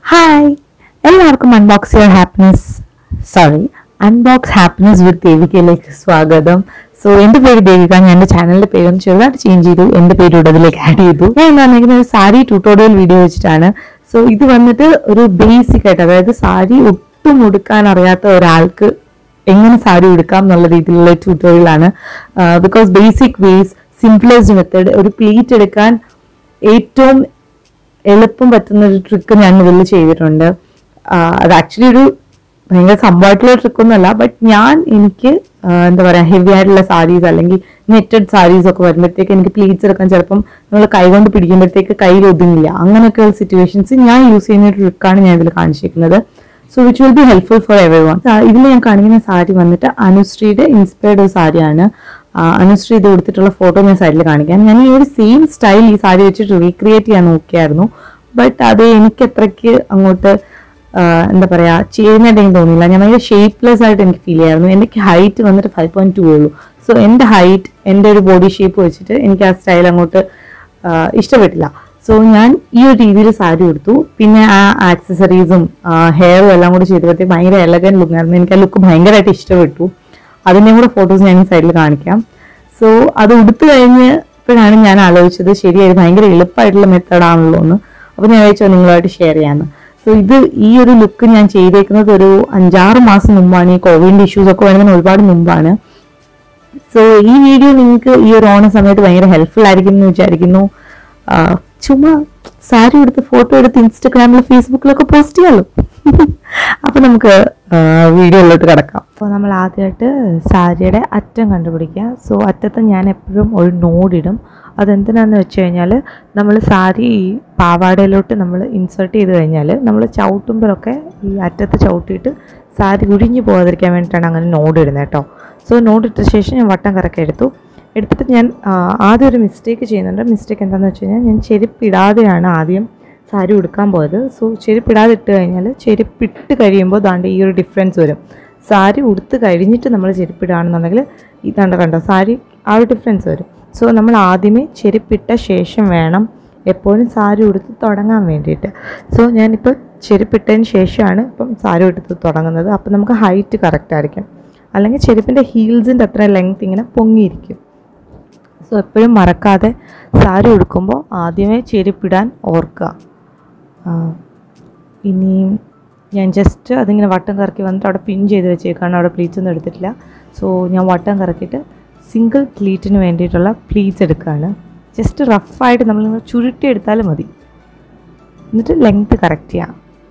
hi എല്ലാവർക്കും unbox your happiness sorry unbox happiness with ദേവികയിലേക്ക് സ്വാഗതം സോ എൻ്റെ പേര് ദേവിക ഞാൻ എൻ്റെ ചാനലിൻ്റെ പേര് ഒന്ന് ചെറുതായിട്ട് ചേഞ്ച് ചെയ്തു എൻ്റെ പേര് ഇവിടെ അതിലേക്ക് ആഡ് ചെയ്തു ഞാൻ ഇന്ന് വന്നിരിക്കുന്ന ഒരു സാരി ട്യൂട്ടോറിയൽ വീഡിയോ വെച്ചിട്ടാണ് സോ ഇത് വന്നിട്ട് ഒരു ബേസിക് ആയിട്ട് അതായത് സാരി ഒട്ടും ഉടുക്കാൻ അറിയാത്ത ഒരാൾക്ക് എങ്ങനെ സാരി ഉടുക്കാം എന്നുള്ള രീതിയിലുള്ള ട്യൂട്ടോറിയലാണ് because basic ways simplest method ഒരു പ്ലീറ്റ് എടുക്കാൻ ഏറ്റവും എളുപ്പം പറ്റുന്ന ഒരു ട്രിക്ക് ഞാൻ ഇതിൽ ചെയ്തിട്ടുണ്ട് ആ, അത് ആക്ച്വലി ഒരു ഭയങ്കര സംഭവമായിട്ടുള്ള ട്രിക്കൊന്നുമല്ല ബട്ട് ഞാൻ എനിക്ക് ആ, എന്താ പറയാ ഹെവി ആയിട്ടുള്ള സാരീസ് അല്ലെങ്കിൽ നെറ്റഡ് സാരീസ് ഒക്കെ വരുമ്പോഴത്തേക്ക് എനിക്ക് പ്ലീറ്റ്സ് എടുക്കാൻ ചിലപ്പം നമ്മൾ കൈ കൊണ്ട് പിടിക്കുമ്പോഴത്തേക്ക് കയ്യിൽ ഒതുങ്ങില്ല അങ്ങനെയൊക്കെയുള്ള സിറ്റുവേഷൻസ് ഞാൻ യൂസ് ചെയ്യുന്ന ഒരു ട്രിക്കാണ് ഞാൻ ഇതിൽ കാണിച്ചിരിക്കുന്നത് so which will be helpful for everyone ഇതിൽ ഞാൻ കാണിക്കുന്ന സാരി വന്നിട്ട് അനുശ്രീയുടെ ഇൻസ്പയർഡ് ഒരു സാരിയാണ് ആ, അനുശ്രീ ഇത് കൊടുത്തിട്ടുള്ള ഫോട്ടോ ഞാൻ സൈഡിൽ കാണിക്കാം ഞാൻ ഈ ഒരു സെയിം സ്റ്റൈൽ ഈ സാരി വെച്ചിട്ട് റീക്രിയേറ്റ് ചെയ്യാൻ നോക്കിയായിരുന്നു ബട്ട് അത് എനിക്ക് അത്രയ്ക്ക് അങ്ങോട്ട് ആ, എന്താ പറയാ ചെയ്യുന്നതായിട്ട് എനിക്ക് തോന്നിയില്ല ഞാൻ ഭയങ്കര ഷേപ്പ്ലെസ് ആയിട്ട് എനിക്ക് ഫീൽ ചെയ്യായിരുന്നു എനിക്ക് ഹൈറ്റ് വന്നിട്ട് ഫൈവ് പോയിന്റ് ടു ഉള്ളൂ സോ എൻ്റെ ഹൈറ്റ് എൻ്റെ ഒരു ബോഡി ഷേപ്പ് വെച്ചിട്ട് എനിക്ക് ആ സ്റ്റൈൽ അങ്ങോട്ട് ആ, ഇഷ്ടപ്പെട്ടില്ല സോ ഞാൻ ഈ ഒരു രീതിയിൽ സാരി എടുത്തു പിന്നെ ആ ആക്സസറീസും ഹെയറും എല്ലാം കൂടി ചെയ്തപ്പോഴത്തേക്ക് ഭയങ്കര എലഗൻ ലുക്കായിരുന്നു എനിക്ക് ആ ലുക്ക് ഭയങ്കരമായിട്ട് ഇഷ്ടപ്പെട്ടു അതിൻ്റെയും കൂടെ ഫോട്ടോസ് ഞാൻ ഈ സൈഡിൽ കാണിക്കാം സോ അത് ഉടുത്തു കഴിഞ്ഞപ്പോഴാണ് ഞാൻ ആലോചിച്ചത് ശരിയായി ഭയങ്കര എളുപ്പമായിട്ടുള്ള മെത്തേഡാണല്ലോ എന്ന് അപ്പോൾ ഞാൻ വിചാരിച്ചു നിങ്ങളുമായിട്ട് ഷെയർ ചെയ്യാമെന്ന് സോ ഇത് ഈ ഒരു ലുക്ക് ഞാൻ ചെയ്തേക്കുന്നത് ഒരു അഞ്ചാറ് മാസം മുമ്പാണ് ഈ കോവിഡിൻ്റെ ഇഷ്യൂസ് ഒക്കെ വരുന്നതിന് ഒരുപാട് മുമ്പാണ് സോ ഈ വീഡിയോ നിങ്ങൾക്ക് ഈ ഒരു ഓണ സമയത്ത് ഭയങ്കര ഹെൽപ്ഫുൾ ആയിരിക്കും എന്ന് വിചാരിക്കുന്നു ആ, ചുമ്മാ സാരി എടുത്ത് ഫോട്ടോ എടുത്ത് ഇൻസ്റ്റഗ്രാമിലും ഫേസ്ബുക്കിലൊക്കെ പോസ്റ്റ് ചെയ്യാമല്ലോ അപ്പൊ നമുക്ക് വീഡിയോയിലോട്ട് കിടക്കാം അപ്പോൾ നമ്മൾ ആദ്യമായിട്ട് സാരിയുടെ അറ്റം കണ്ടുപിടിക്കുക സോ അറ്റത്ത് ഞാൻ എപ്പോഴും ഒരു നോഡിടും അതെന്തിനാന്ന് വെച്ച് കഴിഞ്ഞാൽ നമ്മൾ സാരി ഈ പാവാടയിലോട്ട് നമ്മൾ ഇൻസേർട്ട് ചെയ്ത് കഴിഞ്ഞാൽ നമ്മൾ ചവിട്ടുമ്പോഴൊക്കെ ഈ അറ്റത്ത് ചവിട്ടിയിട്ട് സാരി കുഴിഞ്ഞു പോകാതിരിക്കാൻ വേണ്ടിയിട്ടാണ് അങ്ങനെ നോഡ് ഇടുന്നത് കേട്ടോ സോ നോഡ് ഇട്ട ശേഷം ഞാൻ വട്ടം കറക്കി എടുത്തു എടുത്തിട്ട് ഞാൻ ആ, ആദ്യം ഒരു മിസ്റ്റേക്ക് ചെയ്യുന്നുണ്ട് മിസ്റ്റേക്ക് എന്താണെന്ന് വെച്ച് കഴിഞ്ഞാൽ ഞാൻ ചെരുപ്പിടാതെയാണ് ആദ്യം സാരി ഉടുക്കാൻ പോയത് സോ ചെരുപ്പിടാതെ ഇട്ട് കഴിഞ്ഞാൽ ചെരുപ്പിട്ട് കഴിയുമ്പോൾ ദാണ്ട് ഈ ഒരു ഡിഫറൻസ് വരും സാരി ഉടുത്ത് കഴിഞ്ഞിട്ട് നമ്മൾ ചെരുപ്പിടുകയാണെന്നുണ്ടെങ്കിൽ ഇതാണ്ട് കണ്ടോ സാരി ആ ഒരു ഡിഫറൻസ് വരും സോ നമ്മൾ ആദ്യമേ ചെരുപ്പിട്ട ശേഷം വേണം എപ്പോഴും സാരി ഉടുത്ത് തുടങ്ങാൻ വേണ്ടിയിട്ട് സോ ഞാനിപ്പോൾ ചെരുപ്പിട്ടതിന് ശേഷമാണ് ഇപ്പം സാരി ഉടുത്ത് തുടങ്ങുന്നത് അപ്പം നമുക്ക് ഹൈറ്റ് കറക്റ്റ് ആയിരിക്കും അല്ലെങ്കിൽ ചെരുപ്പിൻ്റെ ഹീൽസിൻ്റെ അത്ര ലെങ്ത് ഇങ്ങനെ പൊങ്ങിയിരിക്കും സോ എപ്പോഴും മറക്കാതെ സാരി ഉടുക്കുമ്പോൾ ആദ്യമേ ചെരുപ്പിടാൻ ഓർക്കുക ആ, ഇനിയും ഞാൻ ജസ്റ്റ് അതിങ്ങനെ വട്ടം കറക്കി വന്നിട്ട് അവിടെ പിൻ ചെയ്ത് വെച്ചേക്കാണ് അവിടെ പ്ലീറ്റ്സ് ഒന്നും എടുത്തിട്ടില്ല സോ ഞാൻ വട്ടം കറക്കിയിട്ട് സിംഗിൾ പ്ലീറ്റിന് വേണ്ടിയിട്ടുള്ള പ്ലീറ്റ്സ് എടുക്കുകയാണ് ജസ്റ്റ് റഫായിട്ട് നമ്മൾ ചുരുട്ടി എടുത്താലും മതി എന്നിട്ട് ലെങ്ത് കറക്റ്റ് ചെയ്യാം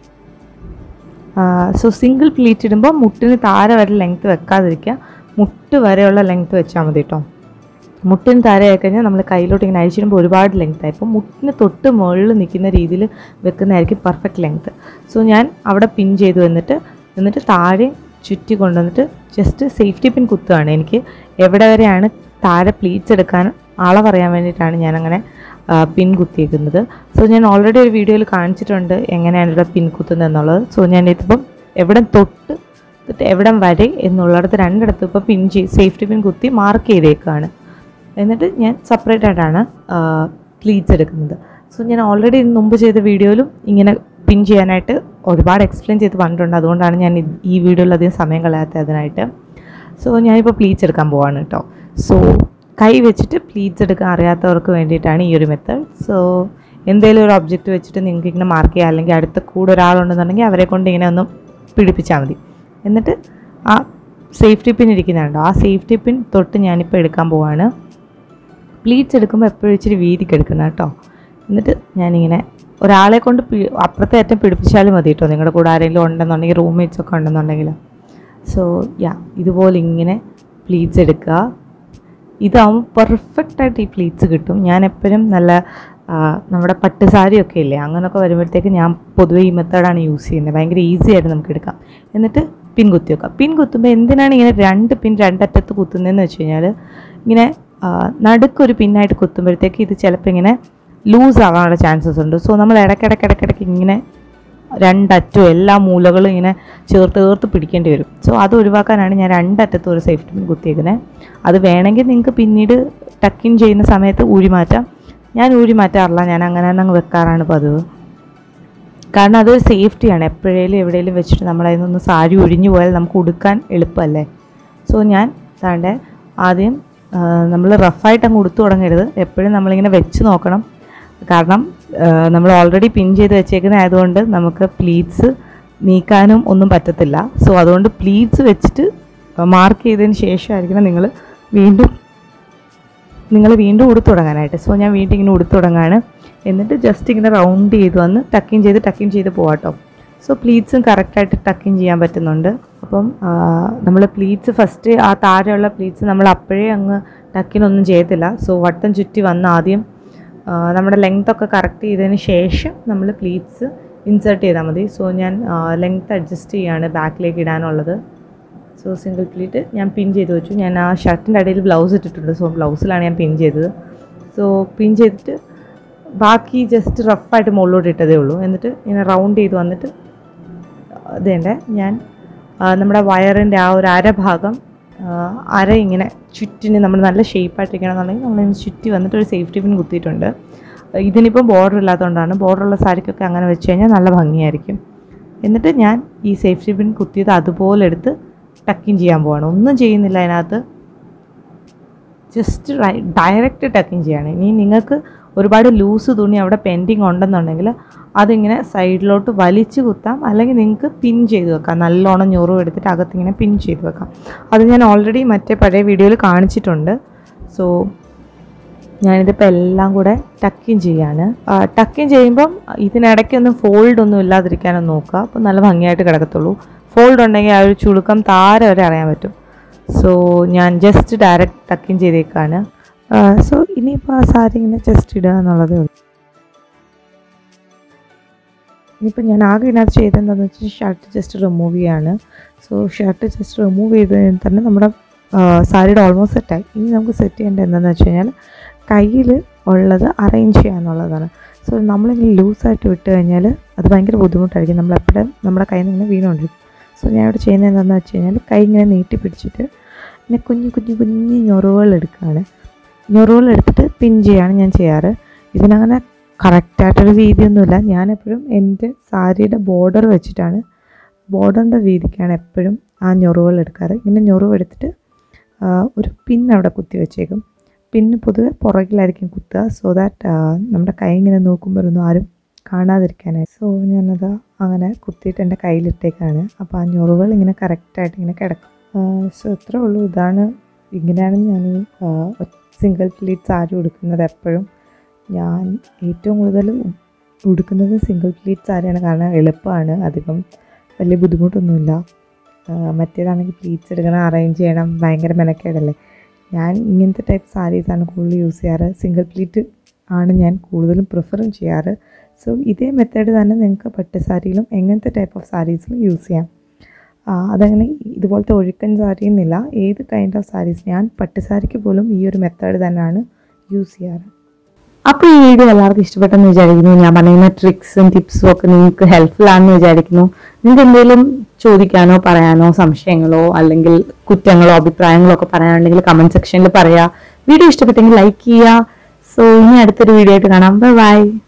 സോ സിംഗിൾ പ്ലീറ്റ് ഇടുമ്പോൾ മുട്ടിന് താഴെ വരെ ലെങ്ത് വെക്കാതിരിക്കുക മുട്ട് വരെയുള്ള ലെങ്ത് വെച്ചാൽ മതി കേട്ടോ മുട്ടിന് താഴെ ആയി കഴിഞ്ഞാൽ നമ്മൾ കയ്യിലോട്ട് ഇങ്ങനെ അഴിച്ചിടുമ്പോൾ ഒരുപാട് ലെങ്ത് ആയി അപ്പോൾ മുട്ടിന് തൊട്ട് മുകളിൽ നിൽക്കുന്ന രീതിയിൽ വെക്കുന്നതായിരിക്കും പെർഫെക്റ്റ് ലെങ്ത് സോ ഞാൻ അവിടെ പിൻ ചെയ്തു എന്നിട്ട് എന്നിട്ട് താഴെ ചുറ്റി കൊണ്ടുവന്നിട്ട് ജസ്റ്റ് സേഫ്റ്റി പിൻ കുത്തുകയാണ് എനിക്ക് എവിടെ വരെയാണ് താഴെ പ്ലീറ്റ്സ് എടുക്കാൻ അളവറിയാൻ വേണ്ടിയിട്ടാണ് ഞാനങ്ങനെ ആ, പിൻ കുത്തിയേക്കുന്നത് സോ ഞാൻ ഓൾറെഡി ഒരു വീഡിയോയിൽ കാണിച്ചിട്ടുണ്ട് എങ്ങനെയാണ് ഇവിടെ പിൻ കുത്തുന്നത് എന്നുള്ളത് സോ ഞാൻ ഇതിപ്പം എവിടെ തൊട്ട് തൊട്ട് എവിടം വരെ എന്നുള്ളിടത്ത് രണ്ടിടത്തും ഇപ്പോൾ പിൻ ചെയ്ത് സേഫ്റ്റി പിൻ കുത്തി മാർക്ക് ചെയ്തേക്കാണ് എന്നിട്ട് ഞാൻ സെപ്പറേറ്റ് ആയിട്ടാണ് പ്ലീറ്റ്സ് എടുക്കുന്നത് സോ ഞാൻ ഓൾറെഡി ഇതിന് മുമ്പ് ചെയ്ത വീഡിയോയിലും ഇങ്ങനെ പിൻ ചെയ്യാനായിട്ട് ഒരുപാട് എക്സ്പ്ലെയിൻ ചെയ്ത് പറഞ്ഞിട്ടുണ്ട് അതുകൊണ്ടാണ് ഞാൻ ഇത് ഈ വീഡിയോയിൽ അധികം സമയം കളയാത്തത് അതിനായിട്ട് സോ ഞാനിപ്പോൾ പ്ലീറ്റ്സ് എടുക്കാൻ പോവാണ് കേട്ടോ സോ കൈ വെച്ചിട്ട് പ്ലീറ്റ്സ് എടുക്കാൻ അറിയാത്തവർക്ക് വേണ്ടിയിട്ടാണ് ഈ ഒരു മെത്തേഡ് സോ എന്തെങ്കിലും ഒരു ഒബ്ജക്റ്റ് വെച്ചിട്ട് നിങ്ങൾക്ക് ഇങ്ങനെ മാർക്ക് ചെയ്യുക അല്ലെങ്കിൽ അടുത്ത കൂടെ ഒരാളുണ്ടെന്നുണ്ടെങ്കിൽ അവരെ കൊണ്ട് ഇങ്ങനെ ഒന്ന് പിടിപ്പിച്ചാൽ മതി എന്നിട്ട് ആ സേഫ്റ്റി പിൻ ഇരിക്കുന്നുണ്ടോ ആ സേഫ്റ്റി പിൻ തൊട്ട് ഞാനിപ്പോൾ എടുക്കാൻ പോവാണ് പ്ലീറ്റ്സ് എടുക്കുമ്പോൾ എപ്പോഴും ഇച്ചിരി വീതിക്ക് എടുക്കണം കേട്ടോ എന്നിട്ട് ഞാനിങ്ങനെ ഒരാളെ കൊണ്ട് പി- അപ്പുറത്തെ അറ്റം പിടിപ്പിച്ചാലും മതി കേട്ടോ നിങ്ങളുടെ കൂടെ ആരെങ്കിലും ഉണ്ടെന്നുണ്ടെങ്കിൽ റൂംമേറ്റ്സ് ഒക്കെ ഉണ്ടെന്നുണ്ടെങ്കിൽ സോ യാ ഇതുപോലെ ഇങ്ങനെ പ്ലീറ്റ്സ് എടുക്കുക ഇതാവും പെർഫെക്റ്റ് ആയിട്ട് ഈ പ്ലീറ്റ്സ് കിട്ടും ഞാൻ എപ്പോഴും നല്ല ആ, നമ്മുടെ പട്ട് സാരിയൊക്കെ ഇല്ലേ അങ്ങനെയൊക്കെ വരുമ്പോഴത്തേക്ക് ഞാൻ പൊതുവേ ഈ മെത്തേഡാണ് യൂസ് ചെയ്യുന്നത് ഭയങ്കര ഈസി ആയിട്ട് നമുക്ക് എടുക്കാം എന്നിട്ട് പിൻ കുത്തി വെക്കാം പിൻ കുത്തുമ്പോൾ എന്തിനാണ് ഇങ്ങനെ രണ്ട് പിൻ രണ്ടറ്റത്ത് കുത്തുന്നതെന്ന് വെച്ച് കഴിഞ്ഞാൽ ഇങ്ങനെ ആ, നടുക്കൊരു പിന്നായിട്ട് കുത്തുമ്പോഴത്തേക്ക് ഇത് ചിലപ്പോൾ ഇങ്ങനെ ലൂസ് ആവാനുള്ള ചാൻസസ് ഉണ്ട് സോ നമ്മൾ ഇടയ്ക്കിടയ്ക്കിടയ്ക്കിടയ്ക്ക് ഇങ്ങനെ രണ്ടറ്റവും എല്ലാ മൂലകളും ഇങ്ങനെ ചേർത്ത് ചേർത്ത് പിടിക്കേണ്ടി വരും സോ അത് ഒഴിവാക്കാനാണ് ഞാൻ രണ്ടറ്റത്തും ഒരു സേഫ്റ്റി പിൻ കുത്തിയേക്കുന്നത് അത് വേണമെങ്കിൽ നിങ്ങൾക്ക് പിന്നീട് ടക്കിൻ ചെയ്യുന്ന സമയത്ത് ഊരി മാറ്റാം ഞാൻ ഊരി മാറ്റാറില്ല ഞാൻ അങ്ങനെ തന്നെ അങ്ങ് വെക്കാറാണ് പതിവ് കാരണം അതൊരു സേഫ്റ്റിയാണ് എപ്പോഴേലും എവിടെയെങ്കിലും വെച്ചിട്ട് നമ്മൾ അതിൽ നിന്ന് സാരി ഒഴിഞ്ഞു പോയാൽ നമുക്ക് ഉടുക്കാൻ എളുപ്പമല്ലേ സോ ഞാൻ താണ്ടെ ആദ്യം നമ്മൾ റഫായിട്ട് അങ്ങ് ഉടുത്തു തുടങ്ങരുത് എപ്പോഴും നമ്മളിങ്ങനെ വെച്ച് നോക്കണം കാരണം നമ്മൾ ഓൾറെഡി പിൻ ചെയ്ത് വെച്ചേക്കുന്ന ആയതുകൊണ്ട് നമുക്ക് പ്ലീറ്റ്സ് നീക്കാനും ഒന്നും പറ്റത്തില്ല സോ അതുകൊണ്ട് പ്ലീറ്റ്സ് വെച്ചിട്ട് മാർക്ക് ചെയ്തതിന് ശേഷമായിരിക്കണം നിങ്ങൾ വീണ്ടും നിങ്ങൾ വീണ്ടും ഉടുത്തു തുടങ്ങാനായിട്ട് സോ ഞാൻ വീണ്ടും ഇങ്ങനെ ഉടുത്തു തുടങ്ങാണ് എന്നിട്ട് ജസ്റ്റ് ഇങ്ങനെ റൗണ്ട് ചെയ്ത് വന്ന് ടക്കിങ് ചെയ്ത് ടക്കിങ് ചെയ്ത് പോവാട്ടോ സോ പ്ലീറ്റ്സും കറക്റ്റായിട്ട് ടക്കിങ് ചെയ്യാൻ പറ്റുന്നുണ്ട് അപ്പം നമ്മൾ പ്ലീറ്റ്സ് ഫസ്റ്റ് ആ താഴെയുള്ള പ്ലീറ്റ്സ് നമ്മൾ അപ്പോഴേ അങ്ങ് ടക്കിനൊന്നും ചെയ്യത്തില്ല സോ വട്ടം ചുറ്റി വന്ന് ആദ്യം ആ, നമ്മുടെ ലെങ്ത് ഒക്കെ കറക്റ്റ് ചെയ്തതിന് ശേഷം നമ്മൾ പ്ലീറ്റ്സ് ഇൻസേർട്ട് ചെയ്താൽ മതി സോ ഞാൻ ലെങ്ത് അഡ്ജസ്റ്റ് ചെയ്യാണ് ബാക്കിലേക്ക് ഇടാനുള്ളത് സോ സിംഗിൾ പ്ലീറ്റ് ഞാൻ പിൻ ചെയ്ത് വെച്ചു ഞാൻ ആ ഷർട്ടിൻ്റെ ഇടയിൽ ബ്ലൗസ് ഇട്ടിട്ടുണ്ട് സോ ബ്ലൗസിലാണ് ഞാൻ പിൻ ചെയ്തത് സോ പിൻ ചെയ്തിട്ട് ബാക്കി ജസ്റ്റ് റഫായിട്ട് മുകളിലോട്ട് ഇട്ടതേ ഉള്ളൂ എന്നിട്ട് ഇങ്ങനെ റൗണ്ട് ചെയ്ത് വന്നിട്ട് ഇതേണ്ട ഞാൻ ആ, നമ്മുടെ വയറിൻ്റെ ആ ഒരു അരഭാഗം ആ, അര ഇങ്ങനെ ചുറ്റിന് നമ്മൾ നല്ല ഷേപ്പായിട്ടിരിക്കണമെന്നുണ്ടെങ്കിൽ നമ്മളിങ്ങനെ ചുറ്റി വന്നിട്ട് ഒരു സേഫ്റ്റി പിൻ കുത്തിയിട്ടുണ്ട് ഇതിനിപ്പോൾ ബോർഡർ ഇല്ലാത്തതുകൊണ്ടാണ് ബോർഡറുള്ള സാരിക്കൊക്കെ അങ്ങനെ വെച്ച് കഴിഞ്ഞാൽ നല്ല ഭംഗിയായിരിക്കും എന്നിട്ട് ഞാൻ ഈ സേഫ്റ്റി പിൻ കുത്തിയത് അതുപോലെ എടുത്ത് ടക്കിങ് ചെയ്യാൻ പോവാണ് ഒന്നും ചെയ്യുന്നില്ല അതിനകത്ത് ജസ്റ്റ് ഡയറക്റ്റ് ടക്കിങ് ചെയ്യാണ് ഇനി നിങ്ങൾക്ക് ഒരുപാട് ലൂസ് തുണി അവിടെ പെൻഡിങ് ഉണ്ടെന്നുണ്ടെങ്കിൽ അതിങ്ങനെ സൈഡിലോട്ട് വലിച്ചു കുത്താം അല്ലെങ്കിൽ നിങ്ങൾക്ക് പിൻ ചെയ്ത് വെക്കാം നല്ലോണം ഞൊറും എടുത്തിട്ട് അകത്തിങ്ങനെ പിൻ ചെയ്ത് വെക്കാം അത് ഞാൻ ഓൾറെഡി മറ്റേ പഴയ വീഡിയോയിൽ കാണിച്ചിട്ടുണ്ട് സോ ഞാനിതിപ്പോൾ എല്ലാം കൂടെ ടക്കിങ് ചെയ്യാണ് ടക്കിങ് ചെയ്യുമ്പം ഇതിനിടയ്ക്കൊന്നും ഫോൾഡ് ഒന്നും ഇല്ലാതിരിക്കാനും നോക്കുക അപ്പോൾ നല്ല ഭംഗിയായിട്ട് കിടക്കത്തുള്ളൂ ഫോൾഡ് ഉണ്ടെങ്കിൽ ആ ഒരു ചുളുക്കം താരെ വരെ അറിയാൻ പറ്റും സോ ഞാൻ ജസ്റ്റ് ഡയറക്റ്റ് ടക്കിങ് ചെയ്തേക്കാണ് സോ ഇനിയിപ്പോൾ ആ സാരി ഇങ്ങനെ ജസ്റ്റ് ഇടുക എന്നുള്ളതേ ഉള്ളൂ ഇനിയിപ്പോൾ ഞാൻ ആകെ ഇതിനകത്ത് ചെയ്തതെന്താണെന്ന് വെച്ചാൽ ഷർട്ട് ജസ്റ്റ് റിമൂവ് ചെയ്യാണ് സോ ഷർട്ട് ജസ്റ്റ് റിമൂവ് ചെയ്തതിന് തന്നെ നമ്മുടെ ആ, സാരിയുടെ ഓൾമോസ്റ്റ് സെറ്റായി ഇനി നമുക്ക് സെറ്റ് ചെയ്യേണ്ടത് എന്താണെന്ന് വെച്ച് കഴിഞ്ഞാൽ കയ്യിൽ ഉള്ളത് അറേഞ്ച് ചെയ്യുക എന്നുള്ളതാണ് സോ നമ്മളിങ്ങനെ ലൂസായിട്ട് വിട്ട് കഴിഞ്ഞാൽ അത് ഭയങ്കര ബുദ്ധിമുട്ടായിരിക്കും നമ്മളെപ്പോഴും നമ്മുടെ കയ്യിൽ നിന്ന് ഇങ്ങനെ വീണുകൊണ്ടിരിക്കും സോ ഞാൻ ഇവിടെ ചെയ്യുന്നത് എന്താണെന്ന് വെച്ച് കഴിഞ്ഞാൽ കൈ ഇങ്ങനെ നീട്ടി പിടിച്ചിട്ട് ഇങ്ങനെ കുഞ്ഞു കുഞ്ഞു കുഞ്ഞു ഞൊറുകൾ എടുക്കുകയാണ് ഞൊറുകൾ എടുത്തിട്ട് പിൻ ചെയ്യാണ് ഞാൻ ചെയ്യാറ് ഇതിനങ്ങനെ കറക്റ്റായിട്ടൊരു വീതിയൊന്നുമില്ല ഞാനെപ്പോഴും എൻ്റെ സാരിയുടെ ബോർഡർ വെച്ചിട്ടാണ് ബോർഡറിൻ്റെ വീതിക്കാണ് എപ്പോഴും ആ ഞൊറുകൾ എടുക്കാറ് ഇങ്ങനെ ഞൊറുവ് എടുത്തിട്ട് ആ, ഒരു പിൻ അവിടെ കുത്തി വെച്ചേക്കും പിന്ന് പൊതുവെ പുറകിലായിരിക്കും കുത്തുക സോ ദാറ്റ് നമ്മുടെ കൈ ഇങ്ങനെ നോക്കുമ്പോഴൊന്നും ആരും കാണാതിരിക്കാനായി സോ ഞാനത് അങ്ങനെ കുത്തിയിട്ട് എൻ്റെ കയ്യിലിട്ടേക്കാണ് അപ്പോൾ ആ ഞൊറുകൾ ഇങ്ങനെ കറക്റ്റായിട്ട് ഇങ്ങനെ കിടക്കും സോ ഇത്രേ ഉള്ളൂ ഇതാണ് ഇങ്ങനെയാണ് ഞാൻ ഈ സിംഗിൾ പ്ലീറ്റ് സാരി ഉടുക്കുന്നത് എപ്പോഴും ഞാൻ ഏറ്റവും കൂടുതൽ ഉ- ഉടുക്കുന്നത് സിംഗിൾ പ്ലീറ്റ് സാരിയാണ് കാരണം എളുപ്പമാണ് അധികം വലിയ ബുദ്ധിമുട്ടൊന്നുമില്ല ആ, മറ്റേതാണെങ്കിൽ പ്ലീറ്റ്സ് എടുക്കണം അറേഞ്ച് ചെയ്യണം ഭയങ്കര മെനക്കേടല്ലേ ഞാൻ ഇങ്ങനത്തെ ടൈപ്പ് സാരീസാണ് കൂടുതൽ യൂസ് ചെയ്യാറ് സിംഗിൾ പ്ലീറ്റ് ആണ് ഞാൻ കൂടുതലും പ്രിഫറും ചെയ്യാറ് സോ ഇതേ മെത്തേഡ് തന്നെ നിങ്ങൾക്ക് പട്ട് സാരിയിലും എങ്ങനത്തെ ടൈപ്പ് ഓഫ് സാരീസിലും യൂസ് ചെയ്യാം ആ, അതങ്ങനെ ഇതുപോലത്തെ ഒഴുക്കൻ സാരി എന്നില്ല ഏത് കൈൻഡ് ഓഫ് സാരീസ് ഞാൻ പട്ട് സാരിക്ക് പോലും ഈ ഒരു മെത്തേഡ് തന്നെയാണ് യൂസ് ചെയ്യാറ് അപ്പോൾ ഈ വീഡിയോ എല്ലാവർക്കും ഇഷ്ടപ്പെട്ടെന്ന് വിചാരിക്കുന്നു ഞാൻ പറയുന്ന ട്രിക്സും ടിപ്സും ഒക്കെ നിങ്ങൾക്ക് ഹെൽപ്ഫുൾ ആണെന്ന് വിചാരിക്കുന്നു നിങ്ങൾക്ക് എന്തെങ്കിലും ചോദിക്കാനോ പറയാനോ സംശയങ്ങളോ അല്ലെങ്കിൽ കുറ്റങ്ങളോ അഭിപ്രായങ്ങളോ ഒക്കെ പറയാനുണ്ടെങ്കിൽ കമന്റ് സെക്ഷനിൽ പറയാം വീഡിയോ ഇഷ്ടപ്പെട്ടെങ്കിൽ ലൈക്ക് ചെയ്യുക സോ ഇനി അടുത്തൊരു വീഡിയോ ആയിട്ട് കാണാം ബൈ ബൈ